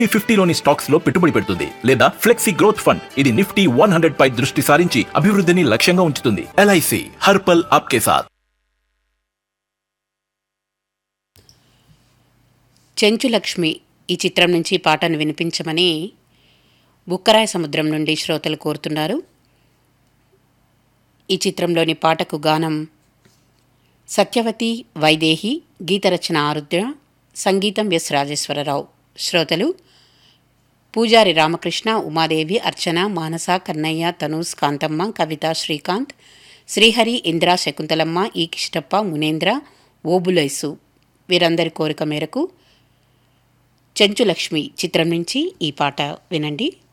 ఫిఫ్టీలోని stocks లో పెట్టుబడి పెడుతుంది లేదా ఫ్లెక్సీ గ్రోత్ ఫండ్ ఇది నిఫ్టీ వన్ హండ్రెడ్ పై దృష్టి సారించి అభివృద్ధిని లక్ష్యంగా ఉంచుతుంది ఎల్ఐసి హర్పల్ ఆప్కే సాథ్ చెంచులక్ష్మి ఈ చిత్రం నుంచి పాటను వినిపించమని బుక్కరాయ సముద్రం నుండి శ్రోతలు కోరుతున్నారు ఈ చిత్రంలోని పాటకు గానం సత్యవతి వైదేహి గీతరచన ఆరుద్ర సంగీతం ఎస్ రాజేశ్వరరావు శ్రోతలు పూజారి రామకృష్ణ ఉమాదేవి అర్చన మానస కన్నయ్య తనూస్ కాంతమ్మ కవిత శ్రీకాంత్ శ్రీహరి ఇంద్ర శకుంతలమ్మ ఈ కిష్టప్ప మునేంద్ర ఓబులైసు వీరందరి కోరిక మేరకు చెంచులక్ష్మి చిత్రం నుంచి ఈ పాట వినండి